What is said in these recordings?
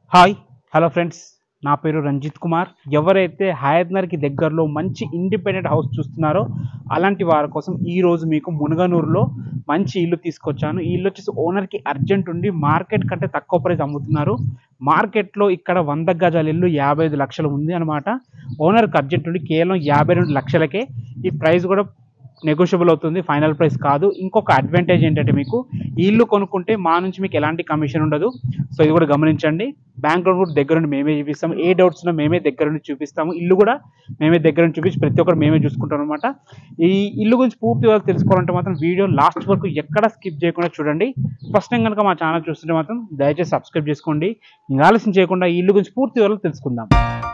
hi hello friends నా పేరు రంజిత్ కుమార్ ఎవరైతే హయత్నర్కి దగ్గరలో మంచి ఇండిపెండెంట్ హౌస్ చూస్తున్నారో అలాంటి వారి కోసం ఈ రోజు మీకు మునగనూరులో మంచి ఇల్లు తీసుకొచ్చాను ఈ ఇల్లు వచ్చేసి ఓనర్కి అర్జెంట్ ఉండి మార్కెట్ కంటే తక్కువ ప్రైస్ అమ్ముతున్నారు మార్కెట్లో ఇక్కడ వంద గజాల ఇల్లు యాభై ఐదు లక్షలు ఉంది అనమాట ఓనర్కి అర్జెంట్ ఉండి కేవలం యాభై రెండు లక్షలకే ఈ ప్రైస్ కూడా నెగోషియబుల్ అవుతుంది ఫైనల్ ప్రైస్ కాదు ఇంకొక అడ్వాంటేజ్ ఏంటంటే మీకు ఈ ఇల్లు కొనుక్కుంటే మా నుంచి మీకు ఎలాంటి కమిషన్ ఉండదు సో ఇది కూడా గమనించండి బ్యాంక్ లోన్ కూడా దగ్గర నుండి మేమే చూపిస్తాము ఏ డౌట్స్ ఉన్నా మేమే దగ్గర నుండి చూపిస్తాము ఇల్లు కూడా మేమే దగ్గర నుండి చూపించి ప్రతి ఒక్కరు మేమే చూసుకుంటాం అనమాట ఈ ఇల్లు గురించి పూర్తిగా తెలుసుకోవాలంటే మాత్రం వీడియో లాస్ట్ వరకు ఎక్కడ స్కిప్ చేయకుండా చూడండి ఫస్ట్ టైం కనుక మా ఛానల్ చూస్తుంటే మాత్రం దయచేసి సబ్స్క్రైబ్ చేసుకోండి ఇంకా ఆలస్యం చేయకుండా ఈ ఇల్లు గురించి పూర్తి వివరాలు తెలుసుకుందాం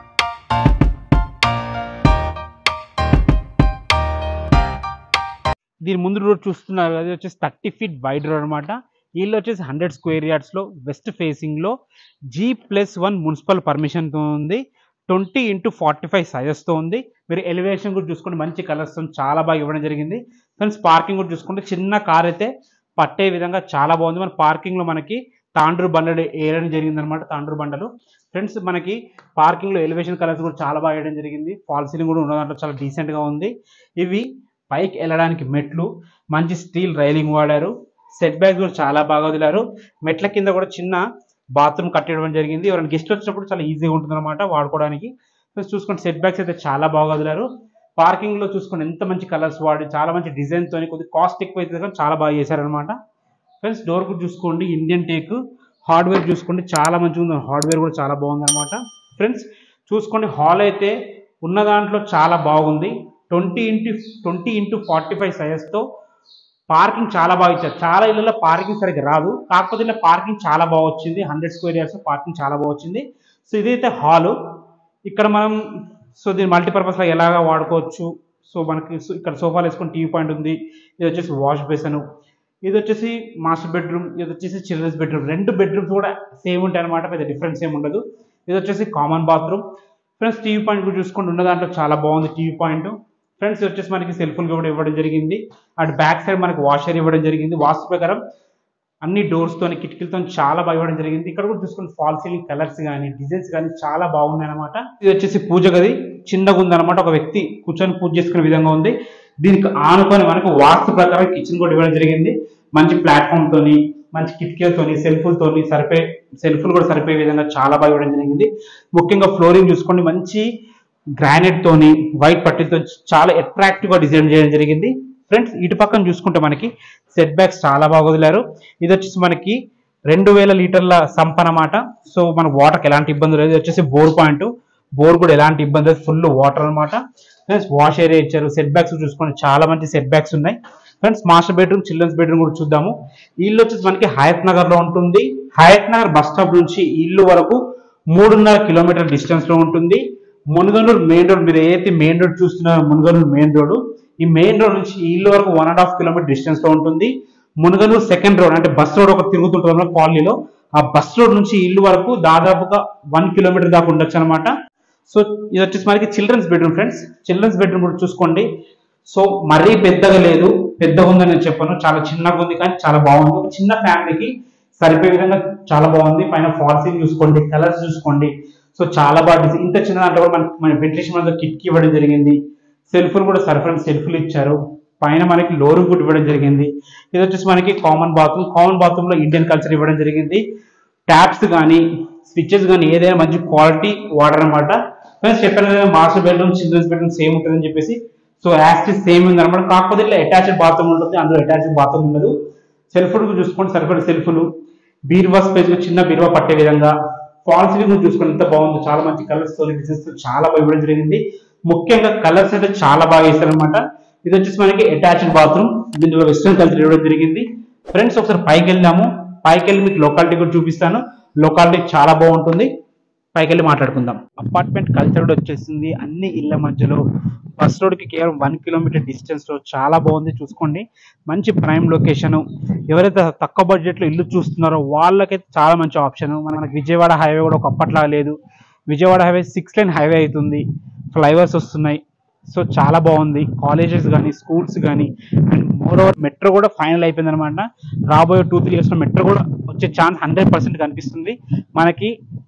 దీని ముందు రోడ్ చూస్తున్నారు అది వచ్చేసి థర్టీ ఫీట్ వైడ్ రోడ్ అనమాట ఇల్లు వచ్చేసి హండ్రెడ్ స్క్వేర్ యార్డ్స్లో వెస్ట్ ఫేసింగ్లో జీ ప్లస్ వన్ మున్సిపల్ పర్మిషన్తో ఉంది ట్వంటీ ఇంటూ ఫార్టీ ఫైవ్ సైజెస్తో ఉంది మీరు ఎలివేషన్ కూడా చూసుకుంటే మంచి కలర్స్ చాలా బాగా ఇవ్వడం జరిగింది ఫ్రెండ్స్ పార్కింగ్ కూడా చూసుకుంటే చిన్న కార్ అయితే పట్టే విధంగా చాలా బాగుంది మన పార్కింగ్లో మనకి తాండ్రు బండలు వేయడం జరిగింది అనమాట తాండ్రు బండలు ఫ్రెండ్స్ మనకి పార్కింగ్లో ఎలివేషన్ కలర్స్ కూడా చాలా బాగా వేయడం జరిగింది ఫాల్ సీలింగ్ కూడా ఉన్న దాంట్లో చాలా డీసెంట్గా ఉంది ఇవి పైకి వెళ్ళడానికి మెట్లు మంచి స్టీల్ రైలింగ్ వాడారు సెట్ బ్యాగ్స్ కూడా చాలా బాగా వదిలారు మెట్ల కింద కూడా చిన్న బాత్రూమ్ కట్టడం జరిగింది ఎవరైనా గెస్ట్ వచ్చినప్పుడు చాలా ఈజీగా ఉంటుంది అనమాట వాడుకోవడానికి ప్లస్ చూసుకుంటే సెట్ బ్యాగ్స్ అయితే చాలా బాగా వదిలారు పార్కింగ్ లో చూసుకుంటే ఎంత మంచి కలర్స్ వాడి చాలా మంచి డిజైన్ తోని కొద్దిగా కాస్ట్ ఎక్కువ అయితే కానీ చాలా బాగా చేశారనమాట ఫ్రెండ్స్ డోర్ కూడా చూసుకోండి ఇండియన్ టేక్ హార్డ్వేర్ చూసుకోండి చాలా మంచిగా ఉంది హార్డ్వేర్ కూడా చాలా బాగుంది అనమాట ఫ్రెండ్స్ చూసుకోండి హాల్ అయితే ఉన్న దాంట్లో చాలా బాగుంది twenty into twenty into forty five సైజెస్తో పార్కింగ్ చాలా బాగా ఇచ్చారు చాలా ఇళ్ళలో పార్కింగ్ సరిగ్గా రాదు కాకపోతే ఇలా పార్కింగ్ చాలా బాగా వచ్చింది హండ్రెడ్ స్క్వేర్ ఇయర్స్ పార్కింగ్ చాలా బాగా వచ్చింది సో ఇదైతే హాలు ఇక్కడ మనం సో దీన్ని మల్టీపర్పస్లో ఎలాగా వాడుకోవచ్చు సో మనకి సో ఇక్కడ సోఫాలు వేసుకొని టీవీ పాయింట్ ఉంది ఇది వచ్చేసి వాష్ బేసన్ ఇది వచ్చేసి మాస్టర్ బెడ్రూమ్ ఇది వచ్చేసి చిల్డ్రన్స్ బెడ్రూమ్ రెండు బెడ్రూమ్స్ కూడా సేమ్ ఉంటాయి అనమాట పెద్ద డిఫరెన్స్ ఏమి ఉండదు ఇది వచ్చేసి common bathroom friends TV point కూడా చూసుకుంటూ ఉన్న దాంట్లో చాలా బాగుంది టీవీ పాయింట్ ఫ్రెండ్స్ ఇది వచ్చేసి మనకి సెల్ఫుల్ కూడా ఇవ్వడం జరిగింది అటు బ్యాక్ సైడ్ మనకి వాషర్ ఇవ్వడం జరిగింది వాస్తు ప్రకారం అన్ని డోర్స్ తోని కిటికీలతో చాలా బాగా ఇవ్వడం జరిగింది ఇక్కడ కూడా చూసుకుని ఫాల్ సీలింగ్ కలర్స్ కానీ డిజైన్స్ కానీ చాలా బాగున్నాయి అనమాట ఇది వచ్చేసి పూజ గది చిన్నగా ఉంది అనమాట ఒక వ్యక్తి కూర్చొని పూజ చేసుకునే విధంగా ఉంది దీనికి ఆనుకొని మనకు వాస్తు ప్రకారం కిచెన్ కూడా ఇవ్వడం జరిగింది మంచి ప్లాట్ఫామ్ తోని మంచి కిటికీలతోని సెల్ఫులతోని సరిపోయే సెల్ఫులు కూడా సరిపోయే విధంగా చాలా బాగా ఇవ్వడం జరిగింది ముఖ్యంగా ఫ్లోరింగ్ చూసుకోండి మంచి గ్రానైట్ తోని వైట్ పట్టితో చాలా అట్రాక్టివ్ గా డిజైన్ చేయడం జరిగింది ఫ్రెండ్స్ ఇటు పక్కన చూసుకుంటే మనకి సెట్ బ్యాక్స్ చాలా బాగా వదిలారు ఇది వచ్చేసి మనకి రెండు వేల లీటర్ల సంప్ అన్నమాట సో మన వాటర్కి ఎలాంటి ఇబ్బంది లేదు ఇది వచ్చేసి బోర్ పాయింట్ బోర్ కూడా ఎలాంటి ఇబ్బంది లేదు ఫుల్ వాటర్ అనమాట ఫ్రెండ్స్ వాష్ ఏరియా ఇచ్చారు సెట్ బ్యాక్స్ చూసుకోండి చాలా మంచి సెట్ బ్యాక్స్ ఉన్నాయి friends master bedroom children's bedroom కూడా చూద్దాము ఈ ఇల్లు వచ్చేసి మనకి హయత్ నగర్ లో ఉంటుంది హయత్ నగర్ బస్ స్టాప్ నుంచి ఈ ఇల్లు వరకు మూడున్నర కిలోమీటర్ డిస్టెన్స్ లో ఉంటుంది మునుగనూరు మెయిన్ రోడ్ మీరు ఏదైతే మెయిన్ రోడ్ చూస్తున్నారో మునుగనూరు మెయిన్ రోడ్ ఈ మెయిన్ రోడ్ నుంచి ఈ ఇల్లు వరకు one and half kilometre distance లో ఉంటుంది మునుగనూరు సెకండ్ రోడ్ అంటే బస్ రోడ్ ఒక తిరుగుతుంటుంది కాలనీలో ఆ బస్ రోడ్ నుంచి ఈ ఇల్లు వరకు దాదాపుగా వన్ కిలోమీటర్ దాకా ఉండొచ్చు అనమాట సో ఇది వచ్చేసి మనకి children's bedroom friends children's bedroom కూడా చూసుకోండి సో మరీ పెద్దగా లేదు పెద్దగా ఉందని నేను చెప్పాను చాలా చిన్నగా ఉంది కానీ చాలా బాగుంది ఒక చిన్న ఫ్యామిలీకి సరిపోయే విధంగా చాలా బాగుంది పైన ఫాల్సింగ్ చూసుకోండి కలర్స్ చూసుకోండి సో చాలా బాగా డిజైన్ ఇంత చిన్న దాంట్లో కూడా మనకి మన వెంటిలేషన్ మీద కిటికీ ఇవ్వడం జరిగింది సెల్ఫ్లు కూడా సరిపడిన సెల్ఫ్లు ఇచ్చారు పైన మనకి లోరు కూడా ఇవ్వడం జరిగింది ఇది వచ్చేసి మనకి కామన్ బాత్రూమ్ కామన్ బాత్రూమ్ లో ఇండియన్ కల్చర్ ఇవ్వడం జరిగింది ట్యాప్స్ కానీ స్విచ్చెస్ కానీ ఏదైనా మంచి క్వాలిటీ వాటర్ అనమాట ఫ్రెండ్స్ చెప్పాను కదా master bedroom children's bedroom same ఉంటుందని చెప్పేసి సో యాక్సిస్ సేమ్ ఉంది అనమాట కాకపోతే ఇట్లా అటాచ్డ్ బాత్రూమ్ ఉంటుంది అందులో అటాచ్డ్ బాత్రూమ్ ఉండదు సెల్ఫ్లు చూసుకోండి సరిపడే సెల్ఫ్లు బీరువా స్పేస్ చిన్న బీరువా పట్టే విధంగా ఫాల్ సీలింగ్ చూసుకోండి ఎంత బాగుంది చాలా మంచి కలర్స్ తో డిజైన్స్ తో చాలా బాగా ఇవ్వడం జరిగింది ముఖ్యంగా కలర్స్ అయితే చాలా బాగా వేశారనమాట ఇది వచ్చేసి మనకి అటాచ్డ్ బాత్రూమ్ దీంట్లో వెస్ట్రన్ కల్చర్ ఇవ్వడం జరిగింది ఫ్రెండ్స్ ఒకసారి పైకి వెళ్దాము పైకి వెళ్ళి మీకు లొకాలిటీ కూడా చూపిస్తాను లొకాలిటీ చాలా బాగుంటుంది పైకి వెళ్ళి మాట్లాడుకుందాం అపార్ట్మెంట్ కల్చర్ కూడా వచ్చేసింది అన్ని ఇళ్ల మధ్యలో బస్ రోడ్కి కేవలం వన్ కిలోమీటర్ డిస్టెన్స్ లో చాలా బాగుంది చూసుకోండి మంచి ప్రైమ్ లొకేషన్ ఎవరైతే తక్కువ బడ్జెట్ లో ఇల్లు చూస్తున్నారో వాళ్ళకైతే చాలా మంచి ఆప్షన్ మనకి విజయవాడ హైవే కూడా ఒక అప్పట్లా లేదు Vijayawada highway six line highway అవుతుంది ఫ్లైఓవర్స్ వస్తున్నాయి సో చాలా బాగుంది కాలేజెస్ కానీ స్కూల్స్ కానీ అండ్ మోర్ ఓవర్ మెట్రో కూడా ఫైనల్ అయిపోయింది అనమాట రాబోయే టూ త్రీ ఇయర్స్లో మెట్రో కూడా వచ్చే ఛాన్స్ హండ్రెడ్ పర్సెంట్ కనిపిస్తుంది మనకి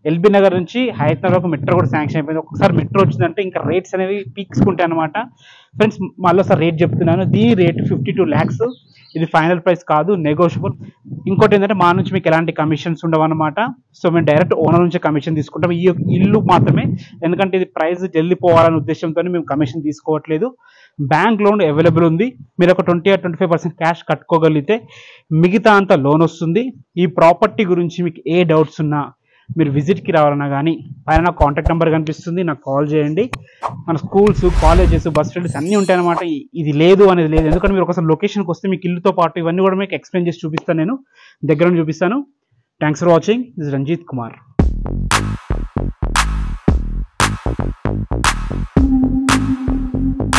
ఎల్బీ నగర్ నుంచి హయత్ నగర్ వరకు మెట్రో కూడా శాంక్షన్ అయిపోయింది ఒకసారి మెట్రో వచ్చిందంటే ఇంకా రేట్స్ అనేవి పీక్స్కుంటాయి అనమాట ఫ్రెండ్స్ మళ్ళీ ఒకసారి రేట్ చెప్తున్నాను దీని రేట్ ఫిఫ్టీ టూ ల్యాక్స్ ఇది ఫైనల్ ప్రైస్ కాదు నెగోషియబుల్ ఇంకోటి ఏంటంటే మా నుంచి మీకు ఎలాంటి కమిషన్స్ ఉండవు అనమాట సో మేము డైరెక్ట్ ఓనర్ నుంచి కమిషన్ తీసుకుంటాం ఈ ఇల్లు మాత్రమే ఎందుకంటే ఇది ప్రైస్ జల్దీ పోవాలనే ఉద్దేశంతో మేము కమిషన్ తీసుకోవట్లేదు బ్యాంక్ లోన్ అవైలబుల్ ఉంది మీరు ఒక twenty or twenty five percent cash కట్టుకోగలిగితే మిగతా అంతా లోన్ వస్తుంది ఈ ప్రాపర్టీ గురించి మీకు ఏ డౌట్స్ ఉన్నా మీరు విజిట్కి రావాలన్నా కానీ పైన నాకు కాంటాక్ట్ నెంబర్ కనిపిస్తుంది నాకు కాల్ చేయండి మన స్కూల్స్ కాలేజెస్ బస్ స్టాండ్స్ అన్నీ ఉంటాయన్నమాట ఇ- ఇది లేదు అనేది లేదు ఎందుకంటే మీరు ఒకసారి లొకేషన్కి వస్తే మీకు ఇల్లుతో పాటు ఇవన్నీ కూడా మీకు ఎక్స్ప్లెయిన్ చేసి చూపిస్తాను నేను దగ్గర నుండి చూపిస్తాను thanks for watching this Ranjith Kumar